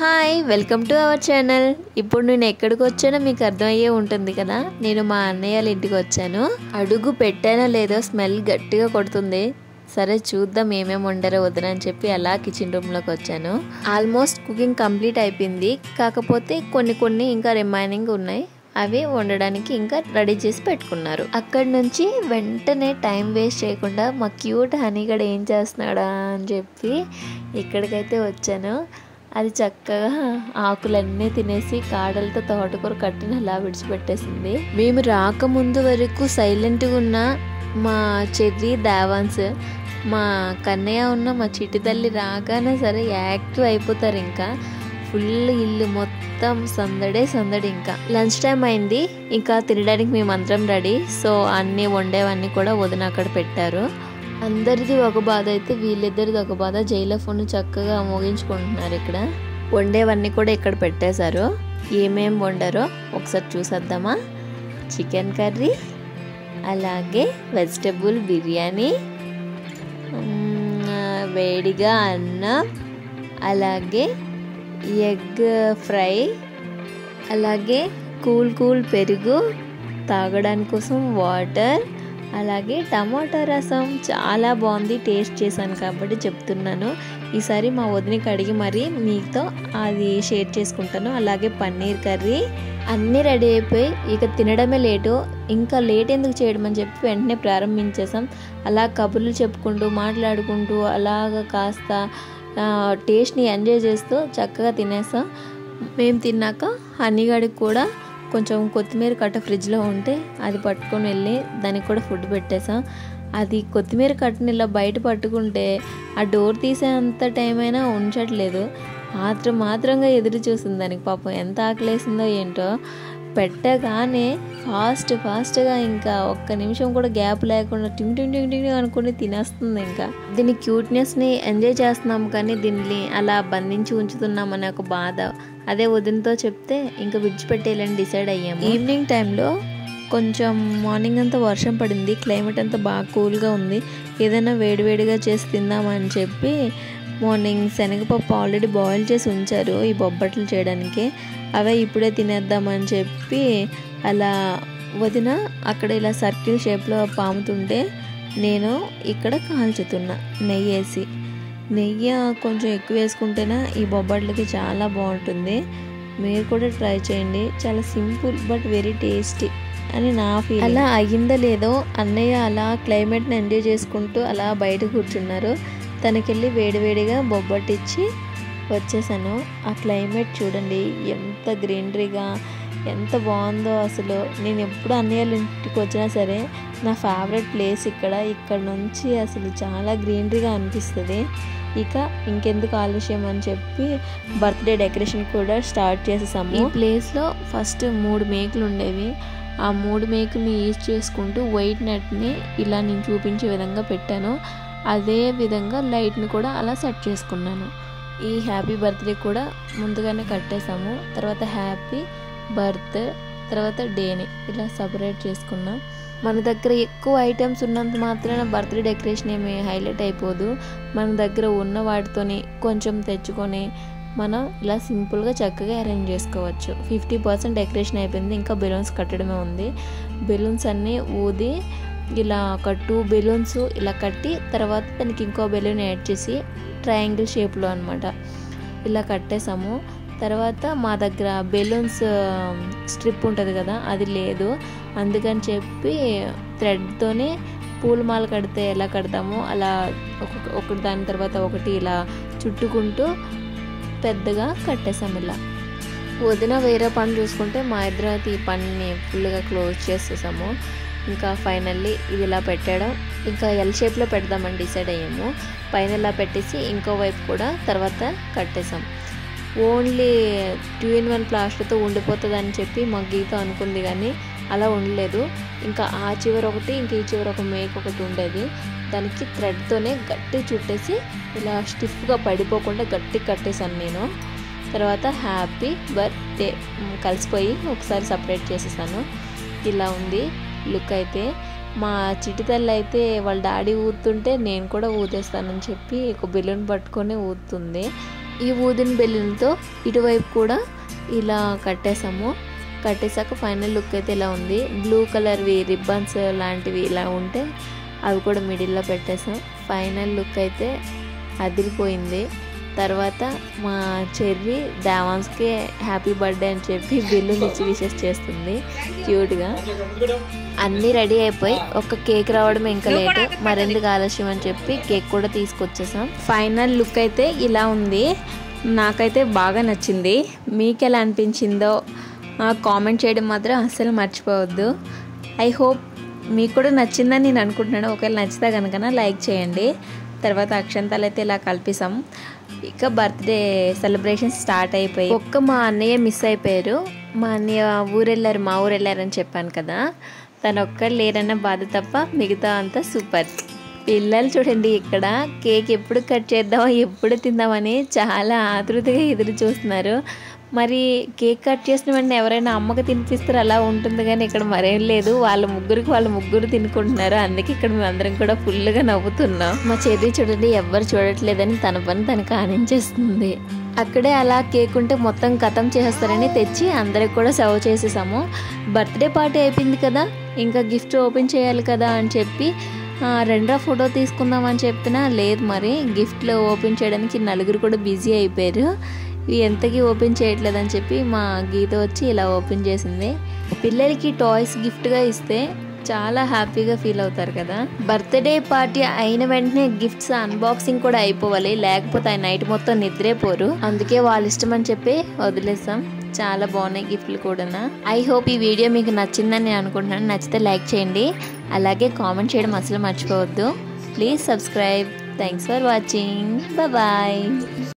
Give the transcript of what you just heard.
hi welcome to our channel ఇప్పుడు నేను ఎక్కడికి వచ్చానో మీకు అర్థమయ్యే ఉంటుంది కదా నేను మా అన్నయ్య వాళ్ళ ఇంటికి వచ్చాను అడుగు పెట్టానో లేదో స్మెల్ గట్టిగా కొడుతుంది సరే చూద్దాం ఏమేమి వండారో వద్దని అని చెప్పి అలా కిచెన్ రూమ్లోకి వచ్చాను ఆల్మోస్ట్ కుకింగ్ కంప్లీట్ అయిపోయింది కాకపోతే కొన్ని కొన్ని ఇంకా రిమైనింగ్ ఉన్నాయి అవి వండడానికి ఇంకా రెడీ చేసి పెట్టుకున్నారు అక్కడి నుంచి వెంటనే టైం వేస్ట్ చేయకుండా మా క్యూట్ హనీగడ ఏం చేస్తున్నాడా అని చెప్పి ఇక్కడికైతే వచ్చాను అది చక్కగా ఆకులన్నీ తినేసి కాడలతో తోటకూర కట్టిన అలా విడిచిపెట్టేసింది మేము రాకముందు వరకు సైలెంట్గా ఉన్న మా చెర్రీ దావాన్స్ మా కన్నయ్య ఉన్న మా చిట్టి తల్లి రాగానే సరే యాక్టివ్ అయిపోతారు ఇంకా ఫుల్ ఇల్లు మొత్తం సందడే సందడి ఇంకా లంచ్ టైం అయింది ఇంకా తినడానికి మేము అందరం రెడీ సో అన్నీ వండేవన్నీ కూడా వదిన అక్కడ పెట్టారు అందరిది ఒక బాధ అయితే వీళ్ళిద్దరిది ఒక బాధ జైలో ఫోన్ చక్కగా మోగించుకుంటున్నారు ఇక్కడ వండేవన్నీ కూడా ఇక్కడ పెట్టేశారు ఏమేం వండారో ఒకసారి చూసేద్దామా చికెన్ కర్రీ అలాగే వెజిటబుల్ బిర్యానీ మ్మ్, వేడిగా అన్నం అలాగే ఎగ్ ఫ్రై అలాగే కూల్ కూల్ పెరుగు తాగడానికి కోసం వాటర్ అలాగే టమాటా రసం చాలా బాగుంది టేస్ట్ చేశాను కాబట్టి చెప్తున్నాను ఈసారి మా వదినకి అడిగి మరీ మీతో అది షేర్ చేసుకుంటాను అలాగే పన్నీర్ కర్రీ అన్నీ రెడీ అయిపోయి ఇక తినడమే లేటు ఇంకా లేట్ ఎందుకు చేయడం అని చెప్పి వెంటనే ప్రారంభించేసాం అలా కబుర్లు చెప్పుకుంటూ మాట్లాడుకుంటూ అలాగ కాస్త ఆ, టేస్ట్ని ఎంజాయ్ చేస్తూ చక్కగా తినేసాం మేము తిన్నాక హనీగడికి కూడా కొంచెం కొత్తిమీర కట్ట ఫ్రిడ్జ్లో ఉంటే అది పట్టుకొని వెళ్ళి దానికి కూడా ఫుడ్ పెట్టేసాం అది కొత్తిమీర కట్టని ఇలా బయట పట్టుకుంటే ఆ డోర్ తీసేంత టైం అయినా ఉంచట్లేదు మాత్రం మాత్రంగా ఎదురు చూసింది దానికి పాపం ఎంత ఆకలేసిందో ఏంటో పెట్టగానే ఫాస్ట్ ఫాస్ట్గా ఇంకా ఒక్క నిమిషం కూడా గ్యాప్ లేకుండా టింగ్ టింగ్ టింగ్ టింగ్ అనుకుని తినేస్తుంది ఇంకా దీని క్యూట్నెస్ని ఎంజాయ్ చేస్తున్నాం కానీ దీన్ని అలా బంధించి ఉంచుతున్నామనే ఒక బాధ అదే వదినతో చెప్తే ఇంకా విడిచిపెట్టేయాలని డిసైడ్ అయ్యాము ఈవినింగ్ టైంలో కొంచెం మార్నింగ్ అంతా వర్షం పడింది క్లైమేట్ అంతా బాగా కూల్గా ఉంది ఏదైనా వేడివేడిగా చేసి తిందామని చెప్పి మార్నింగ్ శనగపప్పు ఆల్రెడీ బాయిల్ చేసి ఉంచారు ఈ బొబ్బట్లు చేయడానికి అవే ఇప్పుడే తినేద్దామని చెప్పి అలా వదిన అక్కడ ఇలా సర్కిల్ షేప్లో పాముతుంటే నేను ఇక్కడ కాల్చుతున్నా నెయ్యి వేసి నెయ్యి కొంచెం ఎక్కువ వేసుకుంటేనే ఈ బొబ్బట్లకి చాలా బాగుంటుంది మీరు కూడా ట్రై చేయండి చాలా సింపుల్ బట్ వెరీ టేస్టీ అని నా ఫీల్ అలా అయ్యిందో లేదో అన్నయ్య అలా క్లైమేట్ని ఎంజాయ్ చేసుకుంటూ అలా బయట కూర్చున్నారు తనకెళ్ళి వేడివేడిగా బొబ్బట్టిచ్చి వచ్చేసాను ఆ క్లైమేట్ చూడండి ఎంత గ్రీనరీగా ఎంత బాగుందో అసలు నేను ఎప్పుడు అన్నయ్య వాళ్ళ ఇంటికి వచ్చినా సరే నా ఫేవరెట్ ప్లేస్ ఇక్కడ ఇక్కడ నుంచి అసలు చాలా గ్రీనరీగా అనిపిస్తుంది ఇక ఇంకెందుకు ఆలస్యం అని చెప్పి బర్త్డే డెకరేషన్ కూడా స్టార్ట్ చేసేసాము ఈ ప్లేస్లో ఫస్ట్ మూడు మేకులు ఉండేవి ఆ మూడు మేకుల్ని యూజ్ చేసుకుంటూ వైట్ నెట్ని ఇలా నేను చూపించే విధంగా పెట్టాను అదే విధంగా లైట్ని కూడా అలా సెట్ చేసుకున్నాను ఈ హ్యాపీ బర్త్డే కూడా ముందుగానే కట్టేసాము తర్వాత హ్యాపీ బర్త్ తర్వాత డేని ఇలా సపరేట్ చేసుకున్నాం మన దగ్గర ఎక్కువ ఐటమ్స్ ఉన్నంత మాత్రాన బర్త్డే డెకరేషన్ ఏమి హైలైట్ అయిపోదు మన దగ్గర ఉన్న వాటితోని కొంచెం తెచ్చుకొని మనం ఇలా సింపుల్గా చక్కగా అరేంజ్ చేసుకోవచ్చు ఫిఫ్టీ పర్సెంట్ డెకరేషన్ అయిపోయింది ఇంకా బెలూన్స్ కట్టడమే ఉంది బెలూన్స్ అన్నీ ఊది ఇలా ఒక టూ బెలూన్స్ ఇలా కట్టి తర్వాత దానికి ఇంకో బెలూన్ యాడ్ చేసి ట్రయాంగిల్ షేప్లో అనమాట ఇలా కట్టేసాము తర్వాత మా దగ్గర బెలూన్స్ స్ట్రిప్ ఉంటుంది కదా అది లేదు అందుకని చెప్పి థ్రెడ్తోనే పూలమాల కడితే ఎలా కడతామో అలా ఒక్కొక్క ఒకటి దాని తర్వాత ఒకటి ఇలా చుట్టుకుంటూ పెద్దగా కట్టేసాము ఇలా వదిన వేరే పని చూసుకుంటే మా ఇద్దరు అయితే ఈ పనిని ఫుల్గా క్లోజ్ చేసేసాము ఇంకా ఫైనల్లీ ఇది ఇలా పెట్టడం ఇంకా ఎల్ షేప్లో పెడదామని డిసైడ్ అయ్యాము పైన ఇలా పెట్టేసి ఇంకో వైపు కూడా తర్వాత కట్టేసాం ఓన్లీ టూ ఇన్ వన్ ప్లాస్టర్తో ఉండిపోతుంది అని చెప్పి మా గీత అనుకుంది కానీ అలా ఉండలేదు ఇంకా ఆ చివర ఒకటి ఇంకా ఈ చివర ఒక మేక్ ఒకటి ఉండేది దానికి థ్రెడ్తోనే గట్టి చుట్టేసి ఇలా స్టిఫ్గా పడిపోకుండా గట్టి కట్టేశాను నేను తర్వాత హ్యాపీ బర్త్డే కలిసిపోయి ఒకసారి సపరేట్ చేసేసాను ఇలా ఉంది లుక్ అయితే మా చిటి తల్లి అయితే వాళ్ళ డాడీ ఊతుంటే నేను కూడా ఊతేస్తానని చెప్పి ఒక బెలూన్ పట్టుకొని ఊతుంది ఈ ఊదిన బెలూన్తో ఇటువైపు కూడా ఇలా కట్టేసాము కట్టేసాక ఫైనల్ లుక్ అయితే ఇలా ఉంది బ్లూ కలర్వి రిబ్బన్స్ లాంటివి ఇలా ఉంటే అవి కూడా మిడిల్లో పెట్టేసాం ఫైనల్ లుక్ అయితే అదిరిపోయింది తర్వాత మా చెర్రి డావాన్స్కి హ్యాపీ బర్త్డే అని చెప్పి బిల్లులు ఇచ్చి విషెస్ చేస్తుంది క్యూట్గా అన్నీ రెడీ అయిపోయి ఒక కేక్ రావడం ఇంకా లేటు మరెందుకు ఆలస్యం అని చెప్పి కేక్ కూడా తీసుకొచ్చేసాం ఫైనల్ లుక్ అయితే ఇలా ఉంది నాకైతే బాగా నచ్చింది మీకు ఎలా అనిపించిందో కామెంట్ చేయడం మాత్రం అస్సలు మర్చిపోవద్దు ఐ హోప్ మీకు కూడా నచ్చిందని నేను అనుకుంటున్నాను ఒకవేళ నచ్చితే కనుక లైక్ చేయండి తర్వాత అక్షంతాలు అయితే ఇలా కల్పిస్తాం ఇక బర్త్డే సెలబ్రేషన్ స్టార్ట్ అయిపోయి ఒక్క మా అన్నయ్య మిస్ అయిపోయారు మా అన్నయ్య ఊరెళ్ళారు మా ఊరు వెళ్ళారని చెప్పాను కదా తను ఒక్కరు లేరన్న బాధ తప్ప మిగతా అంతా సూపర్ పిల్లలు చూడండి ఇక్కడ కేక్ ఎప్పుడు కట్ చేద్దామా ఎప్పుడు తిందామని చాలా ఆతృతగా ఎదురు చూస్తున్నారు మరి కేక్ కట్ చేసిన వెంటనే ఎవరైనా అమ్మకి తినిపిస్తారు అలా ఉంటుంది కానీ ఇక్కడ మరేం లేదు వాళ్ళ ముగ్గురికి వాళ్ళ ముగ్గురు తినుకుంటున్నారు అందుకే ఇక్కడ మేము అందరం కూడా ఫుల్గా నవ్వుతున్నాం మా చెర్రి చూడండి ఎవ్వరు చూడట్లేదని తన పని తను కానించేస్తుంది అక్కడే అలా కేక్ ఉంటే మొత్తం కథం చేసేస్తారని తెచ్చి అందరికి కూడా సర్వ్ చేసేసాము బర్త్డే పార్టీ అయిపోయింది కదా ఇంకా గిఫ్ట్ ఓపెన్ చేయాలి కదా అని చెప్పి రెండో ఫోటో తీసుకుందాం అని చెప్పినా లేదు మరి గిఫ్ట్లు ఓపెన్ చేయడానికి నలుగురు కూడా బిజీ అయిపోయారు ఇవి ఎంతకి ఓపెన్ చేయట్లేదని చెప్పి మా గీత వచ్చి ఇలా ఓపెన్ చేసింది పిల్లలకి టాయ్స్ గిఫ్ట్గా ఇస్తే చాలా హ్యాపీగా ఫీల్ అవుతారు కదా బర్త్డే పార్టీ అయిన వెంటనే గిఫ్ట్స్ అన్బాక్సింగ్ కూడా అయిపోవాలి లేకపోతే ఆయన నైట్ మొత్తం నిద్రే పోరు అందుకే వాళ్ళ ఇష్టం అని చెప్పి వదిలేస్తాం చాలా బాగున్నాయి గిఫ్ట్లు కూడా ఐ హోప్ ఈ వీడియో మీకు నచ్చిందని నేను అనుకుంటున్నాను నచ్చితే లైక్ చేయండి అలాగే కామెంట్ చేయడం అసలు మర్చిపోవద్దు please subscribe thanks for watching bye